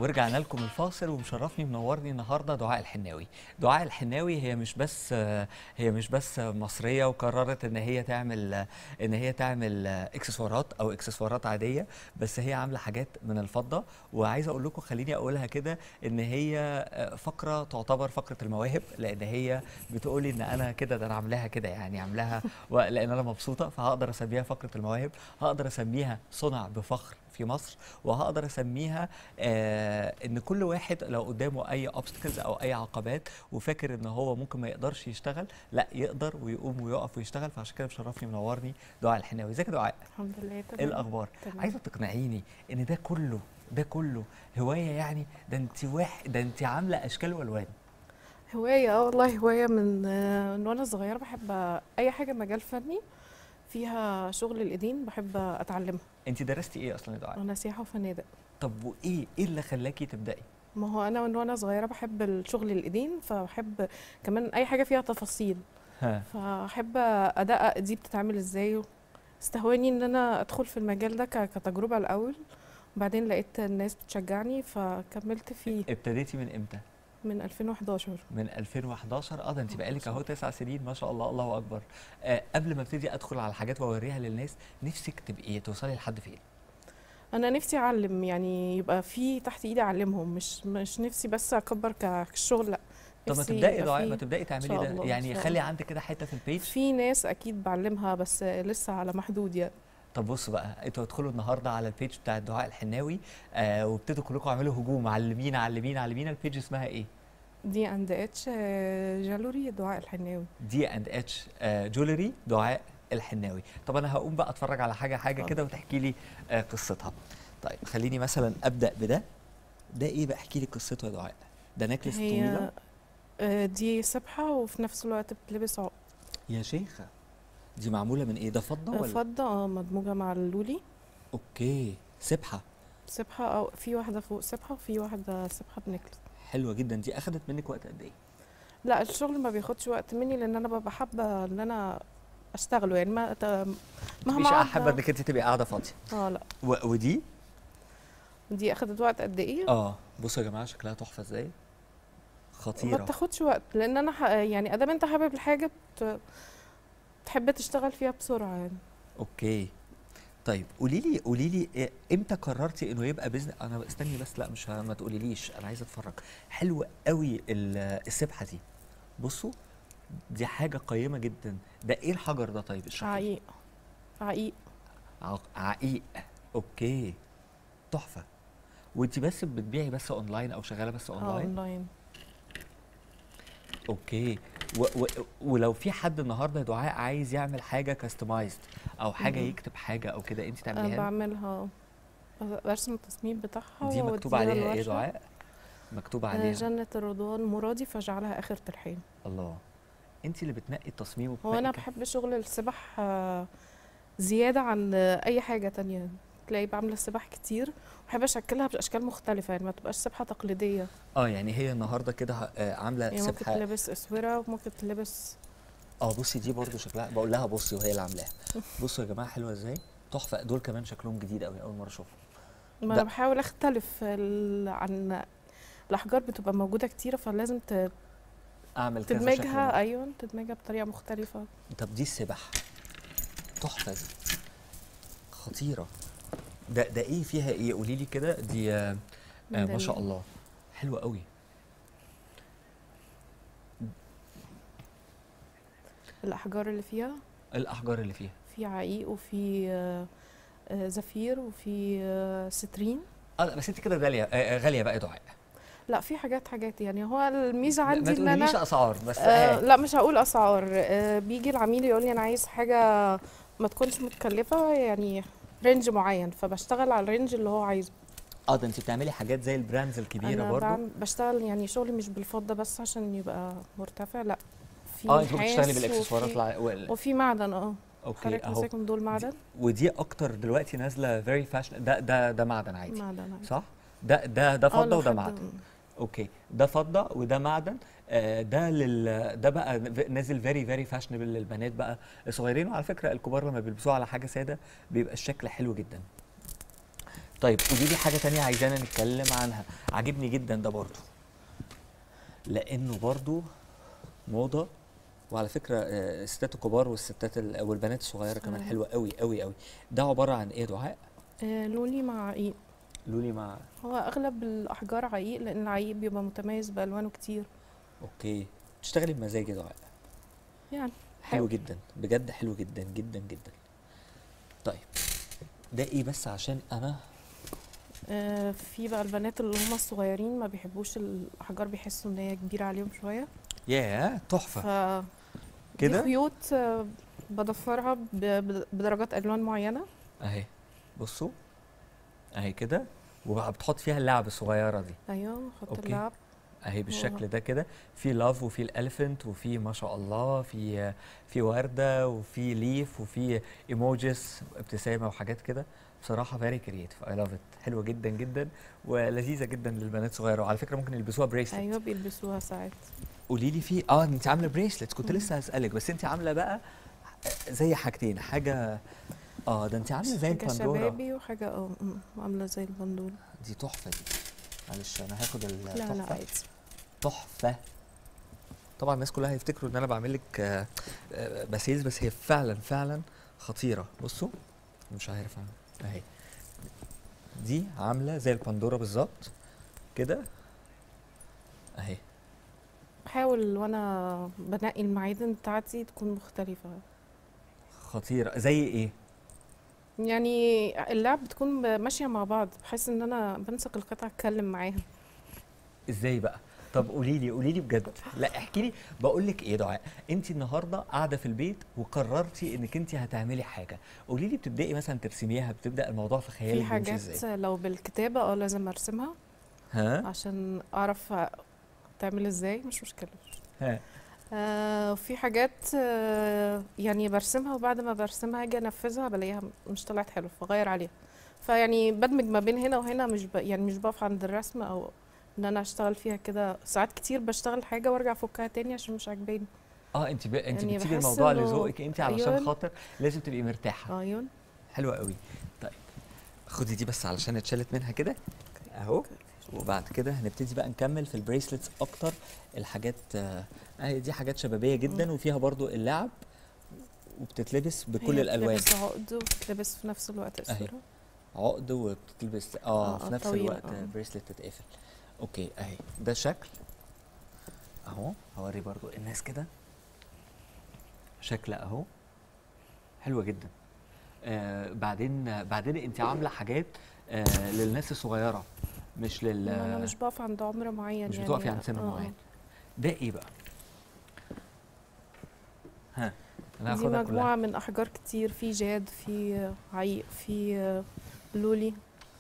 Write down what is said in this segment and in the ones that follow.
ورجعنا لكم الفاصل ومشرفني منورني النهارده دعاء الحناوي دعاء الحناوي هي مش بس هي مش بس مصريه وقررت ان هي تعمل ان هي تعمل اكسسوارات او اكسسوارات عاديه بس هي عامله حاجات من الفضه وعايز اقول لكم خليني اقولها كده ان هي فقره تعتبر فقره المواهب لان هي بتقولي ان انا كده ده انا عاملاها كده يعني عاملاها لان انا مبسوطه فهقدر اسميها فقره المواهب هقدر اسميها صنع بفخر في مصر وهقدر اسميها آه ان كل واحد لو قدامه اي اوبستكلز او اي عقبات وفاكر ان هو ممكن ما يقدرش يشتغل لا يقدر ويقوم ويقف ويشتغل فعشان كده مشرفني منورني دعاء الحناوي ازيك يا دعاء الحمد لله تمام ايه الاخبار تمام. عايزه تقنعيني ان ده كله ده كله هوايه يعني ده انت واحد ده انت عامله اشكال والوان هوايه اه والله هوايه من آه، من وانا صغيره بحب اي حاجه مجال فني فيها شغل الايدين بحب اتعلمها انت درستي ايه اصلا يا دعاء انا سياحه وفنادق طب وايه ايه اللي خلاكي تبداي ما هو انا من وانا صغيره بحب الشغل الايدين فبحب كمان اي حاجه فيها تفاصيل ها فاحب ادقق دي بتتعمل ازاي استهواني ان انا ادخل في المجال ده ك- كتجربه الاول وبعدين لقيت الناس بتشجعني فكملت فيه ابتديتي من امتى من 2011 من 2011 اه ده انت بقالك اهو تسع سنين ما شاء الله الله اكبر آه قبل ما ابتدي ادخل على الحاجات واوريها للناس نفسك تبقي توصلي لحد فين انا نفسي اعلم يعني يبقى في تحت ايدي اعلمهم مش مش نفسي بس اكبر ك- كشغل لا طب ما نفسي تبداي يبقى دعاء في- ما تبداي تعملي شاء ده الله، يعني إن شاء خلي الله. عندك كده حته في البيج في ناس اكيد بعلمها بس لسه على محدود يعني طب بصوا بقى انتوا هتدخلوا النهارده على البيج بتاع دعاء الحناوي آه وابتدوا كلكم اعملوا هجوم علمينا علمينا علمينا البيج اسمها ايه دي اند اتش جالوري دعاء الحناوي دي اند اتش جولري دعاء الحناوي طب انا هقوم بقى اتفرج على حاجه حاجه اتفضل. كده وتحكي لي آه قصتها طيب خليني مثلا ابدا بده ده ايه بقى احكي لي قصته يا دعاء ده نكلس طويله هي آه، دي سبحه وفي نفس الوقت بتلبس عقد يا شيخه دي معموله من ايه ده فضه ولا فضه اه مدموجه مع اللولي اوكي سبحه سبحه او في واحده فوق سبحه وفي واحده سبحه بنكلس حلوه جدا دي اخذت منك وقت قد ايه لا الشغل ما بياخدش وقت مني لان انا ببقى حابه ان انا اشتغله يعني ما ت- مهما مش أقعد- حابه انك انت تبقي قاعده فاضيه اه لا و- ودي دي اخدت وقت قد ايه اه بصوا يا جماعه شكلها تحفه ازاي ما خطيره بتاخدش وقت لان انا ح... يعني ادام انت حابب الحاجه بت... تحب تشتغل فيها بسرعه يعني اوكي طيب قولي لي قولي لي إيه امتى قررتي انه يبقى بزنس انا استني بس لا مش ه- ما تقوليليش انا عايز اتفرج حلوه قوي ال- السبحه دي بصوا دي حاجه قيمه جدا ده ايه الحجر ده طيب اشرحي لي. عقيق عقيق عق- عقيق اوكي تحفه وانت بس بتبيعي بس اونلاين او شغاله بس اه اونلاين اونلاين اوكي و و ولو في حد النهارده يا دعاء عايز يعمل حاجه كاستمايزد او حاجه مم. يكتب حاجه او كده انت انا تعمليها له؟ بعملها برسم التصميم بتاعها دي مكتوب وأوديها عليها ايه الورشة. دعاء مكتوب آه، عليها جنة الرضوان مرادي فاجعلها آخر تلحين الله انت اللي بتنقي التصميم هو وبتنقي أنا كده. بحب شغل السبح آه، زيادة عن آه، أي حاجة تانية تلاقي بعمل السبح كتير وبحب أشكلها بأشكال مختلفة يعني ما تبقاش سبحة تقليدية اه يعني هي النهارده كده آه، عامله يعني ممكن سبحه تلبس أسورة وممكن تلبس اه بصي دي برضو شكلها بقول لها بصي وهي اللي عاملاها بصوا يا جماعه حلوه ازاي تحفه دول كمان شكلهم جديد قوي اول مره اشوفهم ما ده- أنا بحاول أختلف ال- عن الأحجار بتبقى موجودة كتيرة فلازم ت- اعمل كذا شكل تدمجها منه. أيوة تدمجها بطريقة مختلفة طب دي السبح تحفه دي خطيره ده ده ايه فيها ايه قولي لي كده دي آه آه ما شاء ميدالية. الله حلوه قوي الأحجار اللي فيها الاحجار اللي فيها في عقيق وفي آه، آه، زفير وفي آه، سترين اه لا، بس انت كده غاليه آه آه، غاليه بقى يا دعاء لا في حاجات حاجات يعني هو الميزه ما عندي ان تقوليليش انا اسعار بس آه آه لا مش هقول اسعار آه بيجي العميل يقول لي انا عايز حاجه ما تكونش متكلفه يعني رينج معين فبشتغل على الرينج اللي هو عايزه اه ده انت بتعملي حاجات زي البراندز الكبيره انا برضو بعمل بشتغل يعني شغلي مش بالفضه بس عشان يبقى مرتفع لا في اه انت بتشتغلي نحاس بالاكسسوارات وفي, الع... وال... وفي معدن اه اوكي حضرتك اهو ماسكهم دول معدن ودي اكتر دلوقتي نازله فيري فاشن ده ده ده معدن عادي معدن عادي. صح ده ده ده آه، فضه لو وده حد- معدن اوكي ده فضه وده معدن آه ده لل ده بقى نازل فيري فيري فاشنبل للبنات بقى الصغيرين وعلى فكره الكبار لما بيلبسوه على حاجه ساده بيبقى الشكل حلو جدا طيب قولي لي حاجه تانية عايزانا نتكلم عنها عاجبني جدا ده برضو لانه برضو موضه وعلى فكره آه، الستات الكبار والستات ال- والبنات الصغيره كمان آه. حلوه قوي قوي قوي ده عباره عن ايه دعاء آه، لولي مع عقيق لولي مع هو اغلب الاحجار عقيق لان العقيق بيبقى متميز بالوانه كتير اوكي تشتغلي بمزاج يا دعاء يعني حلو حاول. جدا بجد حلو جدا جدا جدا طيب ده ايه بس عشان انا آه، في بقى البنات اللي هم الصغيرين ما بيحبوش الاحجار بيحسوا ان هي كبيره عليهم شويه ياه تحفه ف كده؟ دي خيوط آه، بضفرها ب- ب- بدرجات الوان معينه اهي بصوا اهي كده وبقى بتحط فيها اللعب الصغيره دي ايوه حط أوكي. اللعب اهي بالشكل ده كده في لاف وفي الاليفنت وفي ما شاء الله في في ورده وفي ليف وفي ايموجيز ابتسامه وحاجات كده بصراحه فيري كرييتيف اي لاف ات حلوه جدا جدا ولذيذه جدا للبنات الصغيره وعلى فكره ممكن يلبسوها بريسلت ايوه بيلبسوها ساعات قولي لي في اه انت عامله بريسلت كنت مم. لسه هسالك بس انت عامله بقى زي حاجتين حاجه اه ده انت عامله زي حاجه الباندورا شبابي وحاجه اه م- عامله زي البندول دي تحفه دي معلش انا هاخد لا لا التحفه عادي تحفه طبعا الناس كلها هيفتكروا ان انا بعمل لك آه، آه، بسيلز بس هي فعلا فعلا خطيره بصوا مش عارف انا اهي دي عامله زي الباندورا بالظبط كده اهي بحاول وانا بنقي المعادن بتاعتي تكون مختلفه خطيره زي ايه يعني اللعب بتكون ب- ماشيه مع بعض بحس ان انا بمسك القطعه اتكلم معاها ازاي بقى طب قولي لي قولي لي بجد لا احكي لي بقول لك ايه دعاء انت النهارده قاعده في البيت وقررتي انك انت هتعملي حاجه قولي لي بتبداي مثلا ترسميها بتبدا الموضوع في خيالك في بيمشي حاجات ازاي لو بالكتابه اه لازم ارسمها ها عشان اعرف تعمل ازاي مش مشكله ها آه في حاجات آه يعني برسمها وبعد ما برسمها اجي انفذها بلاقيها مش طلعت حلو فغير عليها فيعني بدمج ما بين هنا وهنا مش ب... يعني مش بقف عند الرسم او ان انا اشتغل فيها كده ساعات كتير بشتغل حاجه وارجع افكها تاني عشان مش عاجباني اه انت ب... انت يعني بتسيبي بحس الموضوع إنه- لذوقك انت علشان أيوة. خاطر لازم تبقي مرتاحه ايون حلوه قوي طيب خدي دي بس علشان اتشالت منها كده اهو وبعد كده هنبتدي بقى نكمل في البريسلتس اكتر الحاجات آه اهي دي حاجات شبابيه جدا مم. وفيها برضو اللعب وبتتلبس بكل هي الالوان بتلبس عقد وبتلبس في نفس الوقت أهي. الصورة عقد وبتتلبس اه, آه، في نفس طويلة، الوقت آه. بريسلت تتقفل اوكي اهي ده شكل اهو هوري برضو الناس كده شكل اهو حلوه جدا آه بعدين بعدين انت عامله حاجات آه للناس الصغيره مش لل انا مش بقف عند عمر معين مش يعني بتقفي عند سن آه، معين ده ايه بقى ها انا دي هاخدها مجموعة كلها من أحجار كتير في جاد في عيق في لولي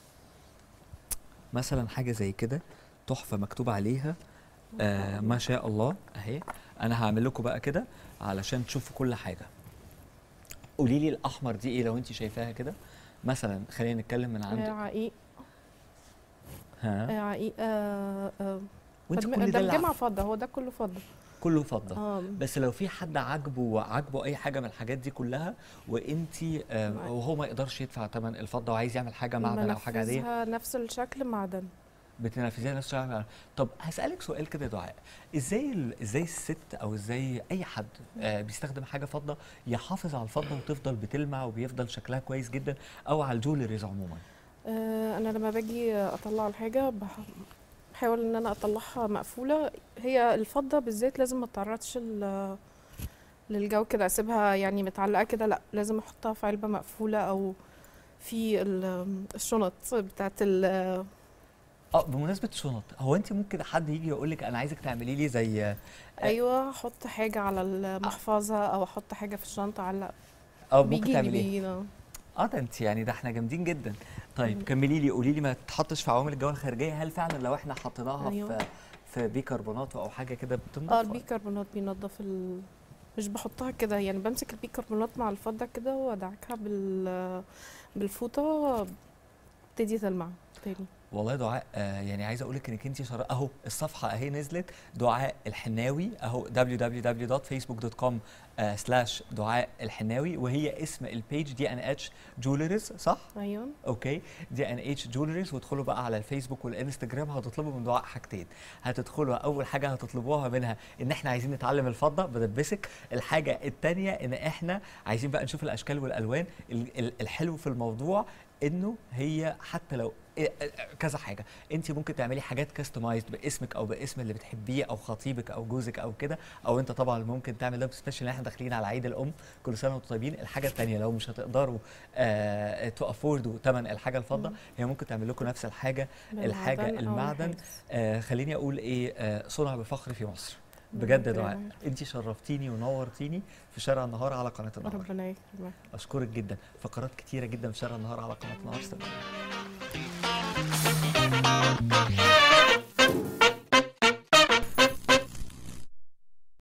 مثلا حاجه زي كده تحفه مكتوب عليها آه ما شاء الله اهي انا هعمل لكم بقى كده علشان تشوفوا كل حاجه قولي لي الاحمر دي ايه لو انت شايفاها كده مثلا خلينا نتكلم من آه، عند عقيق ها آه، عقيق آه، آه، وانت تدم- كل ده اللي دمجمة ع- فضة هو ده كله فضة كله فضه اه بس لو في حد عاجبه عاجبه اي حاجه من الحاجات دي كلها وانت آه معاك. وهو ما يقدرش يدفع ثمن الفضه وعايز يعمل حاجه معدن او حاجه عاديه بنفذها نفس الشكل معدن بتنفذيها نفس الشغل طب هسألك سؤال كده يا دعاء ازاي ال- ازاي الست او ازاي اي حد آه بيستخدم حاجه فضه يحافظ على الفضه وتفضل بتلمع وبيفضل شكلها كويس جدا او على الجولريز عموما آه، انا لما باجي اطلع الحاجة بح- بحاول ان انا اطلعها مقفولة هي الفضة بالذات لازم ما تتعرضش ل- للجو كده اسيبها يعني متعلقة كده لا لازم احطها في علبة مقفولة او في ال- الشنط بتاعت ال اه بمناسبه الشنط هو انت ممكن حد يجي يقول لك انا عايزك تعملي لي زي آه، ايوه احط حاجة على المحفظة او احط حاجة في الشنطة علق اه ممكن بيجي لي تعملي ايه بيجي اه ده انت يعني ده احنا جامدين جدا طيب مم. كملي لي قولي لي ما تتحطش في عوامل الجو الخارجيه هل فعلا لو احنا حطيناها أيوة. في في بيكربونات او حاجه كده بتنضف اه ولا؟ البيكربونات بينضف ال... مش بحطها كده يعني بمسك البيكربونات مع الفضة كده وادعكها بال بالفوطة تبتدي تلمع تاني والله دعاء آه يعني عايز اقول لك انك انت شر... اهو الصفحه اهي نزلت دعاء الحناوي اهو www.facebook.com سلاش دعاء الحناوي وهي اسم البيج دي ان اتش جولريز صح؟ ايوه اوكي دي ان اتش جولريز وادخلوا بقى على الفيسبوك والانستجرام هتطلبوا من دعاء حاجتين هتدخلوا اول حاجه هتطلبوها منها ان احنا عايزين نتعلم الفضه بدبسك الحاجه الثانيه ان احنا عايزين بقى نشوف الاشكال والالوان ال- ال- الحلو في الموضوع انه هي حتى لو إيه- كذا حاجه انت ممكن تعملي حاجات كاستمايزد باسمك او باسم اللي بتحبيه او خطيبك او جوزك او كده او انت طبعا ممكن تعمل ده سبيشال احنا داخلين على عيد الام كل سنه وانتم طيبين الحاجه الثانيه لو مش هتقدروا آه تو افوردوا ثمن الحاجه الفضه مم. هي ممكن تعمل لكم نفس الحاجه الحاجة بالمعدن أو المعدن الحاجز. آه خليني اقول ايه آه صنع بفخر في مصر بجد يا ربنا دعاء يبارك. انت شرفتيني ونورتيني في شارع النهار على قناه النهار ربنا يكرمك اشكرك جدا فقرات كتيره جدا في شارع النهار على قناه النهار استنوا.